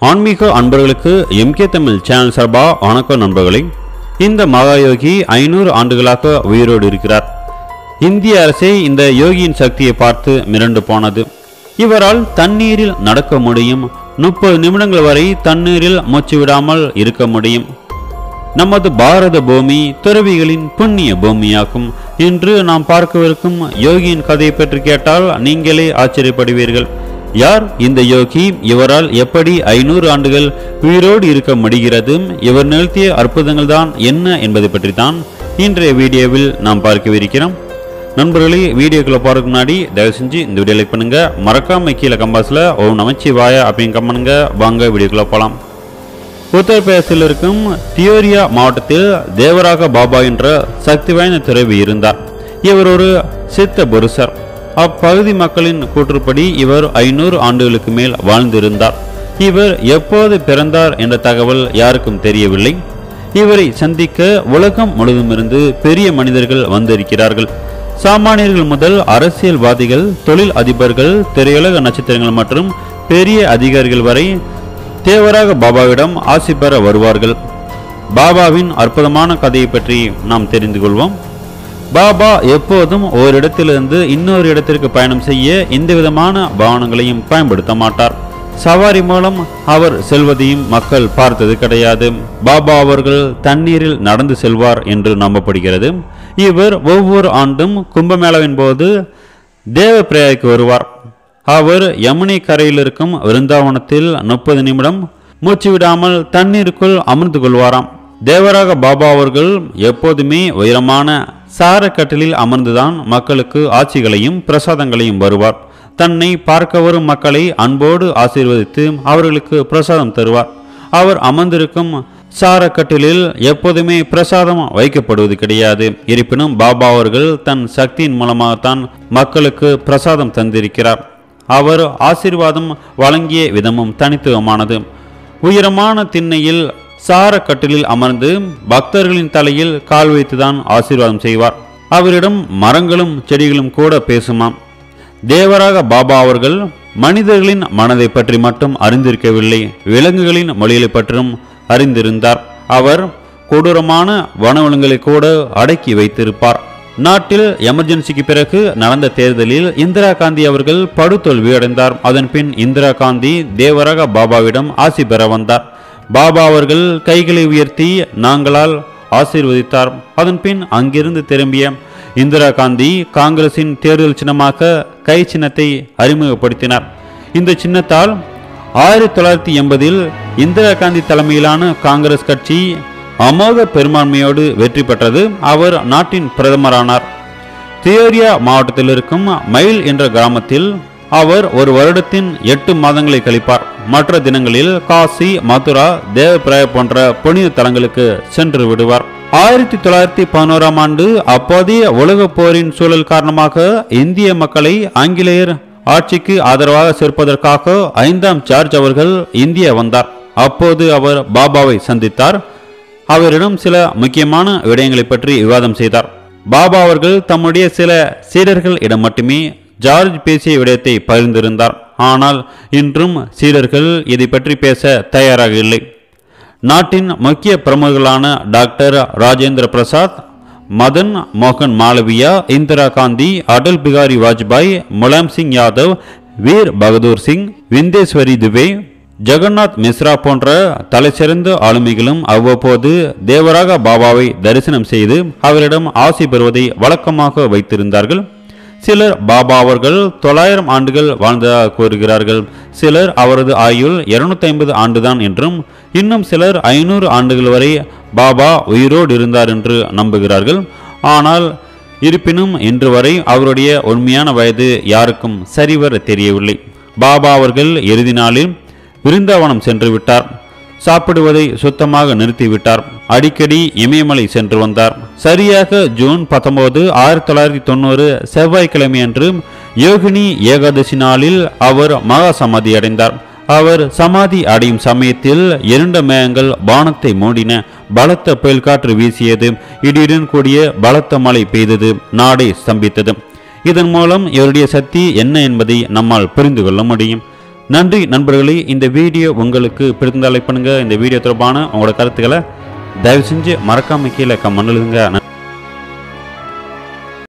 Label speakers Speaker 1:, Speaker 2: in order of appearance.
Speaker 1: ஆன்மீக அன்பர்களுக்கு MK Tamil channel சார்பா வணக்கம் நண்பர்களே இந்த மகாயோகி ஐநூறு ஆண்டுகளாக உயிரோடு இருக்கிறார் இந்திய அரசே இந்த யோகியின் சக்தியை பார்த்து மிரண்டு போனது இவரால் தண்ணீரில் நடக்க முடியும் முப்பது நிமிடங்கள் வரை தண்ணீரில் மூச்சு விடாமல் இருக்க முடியும் நமது பாரத பூமி துறவிகளின் புண்ணிய பூமியாகும் இன்று நாம் பார்க்கவிருக்கும் யோகியின் கதையை பற்றி கேட்டால் நீங்களே ஆச்சரியப்படுவீர்கள் யார் இந்த யோகி இவரால் எப்படி ஐநூறு ஆண்டுகள் உயிரோடு இருக்க முடிகிறது இவர் நிகழ்த்திய அற்புதங்கள் தான் என்ன என்பதை பற்றி தான் இன்றைய வீடியோவில் நாம் பார்க்கவிருக்கிறோம் நண்பர்களே வீடியோக்குள்ள போறதுக்கு முன்னாடி தயவு செஞ்சு இந்த வீடியோ லைக் பண்ணுங்க மறக்காம கீழே கம்பாஸ்ல ஓம் நமச்சிவாய அப்படின்னு கம்மனுங்க வாங்க வீடியோக்குள்ள போலாம் உத்தரப்பிரதேசத்தில் இருக்கும் தியோரியா மாவட்டத்தில் தேவராக பாபா என்ற சக்தி வாய்ந்த துறவி இருந்தார் இவர் ஒரு சித்த புருஷர் அப்பகுதி மக்களின் கூற்றுப்படி இவர் ஐநூறு ஆண்டுகளுக்கு மேல் வாழ்ந்திருந்தார் இவர் எப்போது பிறந்தார் என்ற தகவல் யாருக்கும் தெரியவில்லை இவரை சந்திக்க உலகம் முழுவதுமிருந்து பெரிய மனிதர்கள் வந்திருக்கிறார்கள் சாமானியர்கள் முதல் அரசியல்வாதிகள் தொழில் அதிபர்கள் திரையுலக நட்சத்திரங்கள் மற்றும் பெரிய அதிகாரிகள் வரை தேவராக பாபாவிடம் ஆசி பெற வருவார்கள் பாபாவின் அற்புதமான கதையை பற்றி நாம் தெரிந்து கொள்வோம் பாபா எப்போதும் ஓரிடத்திலிருந்து இன்னொரு இடத்திற்கு பயணம் செய்ய எந்த விதமான வாகனங்களையும் பயன்படுத்த மாட்டார் சவாரி மூலம் அவர் செல்வதையும் மக்கள் பார்த்தது கிடையாது பாபா அவர்கள் தண்ணீரில் நடந்து செல்வார் என்று நம்பப்படுகிறது இவர் ஒவ்வொரு ஆண்டும் கும்பமேளாவின் போது தேவப்பிரயாய்க்கு வருவார் அவர் யமுனை கரையில் இருக்கும் விருந்தாவனத்தில் முப்பது நிமிடம் மூச்சு விடாமல் தண்ணீருக்குள் அமர்ந்து கொள்வாராம் தேவராக பாபா அவர்கள் எப்போதுமே உயரமான சாரக்கட்டிலில் அமர்ந்துதான் மக்களுக்கு ஆட்சிகளையும் பிரசாதங்களையும் வருவார் தன்னை பார்க்க வரும் மக்களை அன்போடு ஆசீர்வதித்து அவர்களுக்கு பிரசாதம் தருவார் அவர் அமர்ந்திருக்கும் சாரக்கட்டிலில் எப்போதுமே பிரசாதம் வைக்கப்படுவது கிடையாது இருப்பினும் பாபா அவர்கள் தன் சக்தியின் மூலமாகத்தான் மக்களுக்கு பிரசாதம் தந்திருக்கிறார் அவர் ஆசீர்வாதம் வழங்கிய விதமும் தனித்துவமானது உயரமான திண்ணையில் சாரக்கட்டிலில் அமர்ந்து பக்தர்களின் தலையில் கால் வைத்துதான் ஆசீர்வாதம் செய்வார் அவரிடம் மரங்களும் செடிகளும் கூட பேசுமாம் தேவராக பாபா அவர்கள் மனிதர்களின் மனதை பற்றி மட்டும் அறிந்திருக்கவில்லை விலங்குகளின் மொழிகளை பற்றும் அறிந்திருந்தார் அவர் கொடூரமான வனவிலங்குகளை கூட அடக்கி வைத்திருப்பார் நாட்டில் எமர்ஜென்சிக்கு பிறகு நடந்த தேர்தலில் இந்திரா காந்தி அவர்கள் படுதோல்வி அடைந்தார் அதன் பின் இந்திரா காந்தி தேவராக பாபாவிடம் ஆசி பெற வந்தார் பாபா அவர்கள் கைகளை உயர்த்தி நாங்களால் ஆசீர்வதித்தார் அதன் பின் அங்கிருந்து திரும்பிய இந்திரா காந்தி காங்கிரசின் தேர்தல் சின்னமாக கை சின்னத்தை அறிமுகப்படுத்தினார் இந்த சின்னத்தால் ஆயிரத்தி தொள்ளாயிரத்தி எண்பதில் இந்திரா காந்தி தலைமையிலான காங்கிரஸ் கட்சி அமோக பெரும்பான்மையோடு வெற்றி பெற்றது அவர் நாட்டின் பிரதமரானார் தியோரியா மாவட்டத்தில் இருக்கும் மைல் என்ற கிராமத்தில் அவர் ஒரு வருடத்தின் எட்டு மாதங்களை கழிப்பார் மற்ற தினங்களில் காசி மதுரா தேவப்பிராய போன்ற புனித தலங்களுக்கு சென்று விடுவார் ஆயிரத்தி தொள்ளாயிரத்தி பதினோராம் ஆண்டு அப்போதைய உலகப் போரின் சூழல் காரணமாக இந்திய மக்களை ஆங்கிலேயர் ஆட்சிக்கு ஆதரவாக சேர்ப்பதற்காக ஐந்தாம் ஜார்ஜ் அவர்கள் இந்தியா வந்தார் அப்போது அவர் பாபாவை சந்தித்தார் அவரிடம் சில முக்கியமான விடயங்களை பற்றி விவாதம் செய்தார் பாபா அவர்கள் தம்முடைய சில சீடர்கள் இடம் மட்டுமே ஜார்ஜ் பேசிய விடயத்தை பகிர்ந்திருந்தார் ஆனால் இன்றும் சீடர்கள் இதை பற்றி பேச தயாராக இல்லை நாட்டின் முக்கிய பிரமுகர்களான டாக்டர் ராஜேந்திர பிரசாத் மதன் மோகன் மாளவியா இந்திரா காந்தி அடல் பிகாரி வாஜ்பாய் முலாயம் சிங் யாதவ் வீர் பகதூர் சிங் விந்தேஸ்வரி துபே ஜெகநாத் மிஸ்ரா போன்ற தலைசிறந்த ஆளுமைகளும் அவ்வப்போது தேவராக பாபாவை தரிசனம் செய்து அவரிடம் ஆசி பெறுவதை வழக்கமாக வைத்திருந்தார்கள் சிலர் பாபா அவர்கள் தொள்ளாயிரம் ஆண்டுகள் வாழ்ந்ததாக கூறுகிறார்கள் சிலர் அவரது ஆயுள் இருநூத்தி ஐம்பது ஆண்டுதான் என்றும் இன்னும் சிலர் ஐநூறு ஆண்டுகள் வரை பாபா உயிரோடு இருந்தார் என்று நம்புகிறார்கள் ஆனால் இருப்பினும் இன்று வரை அவருடைய உண்மையான வயது யாருக்கும் சரிவர தெரியவில்லை பாபா அவர்கள் இறுதி நாளில் விருந்தாவனம் சென்று விட்டார் சாப்பிடுவதை சுத்தமாக நிறுத்திவிட்டார் அடிக்கடி இமயமலை சென்று வந்தார் சரியாக ஜூன் பத்தொன்பது ஆயிரத்தி தொள்ளாயிரத்தி தொண்ணூறு செவ்வாய்க்கிழமை அன்று யோகினி ஏகாதசி நாளில் அவர் மகா சமாதி அடைந்தார் அவர் சமாதி அடையும் சமயத்தில் இரண்டு மேகங்கள் வானத்தை மூடின பலத்த புயல் காற்று வீசியது இடியுடன் கூடிய பலத்த மழை பெய்தது நாடே ஸ்தம்பித்தது இதன் மூலம் இவருடைய சக்தி என்ன என்பதை நம்மால் புரிந்து கொள்ள முடியும் நன்றி நண்பர்களே இந்த வீடியோ உங்களுக்கு பிடித்திருந்தால் like பண்ணுங்க இந்த வீடியோ தொடர்பான உங்களோட கருத்துக்களை தயவு செஞ்சு மறக்காம கீழே கமெண்ட் எழுதுங்க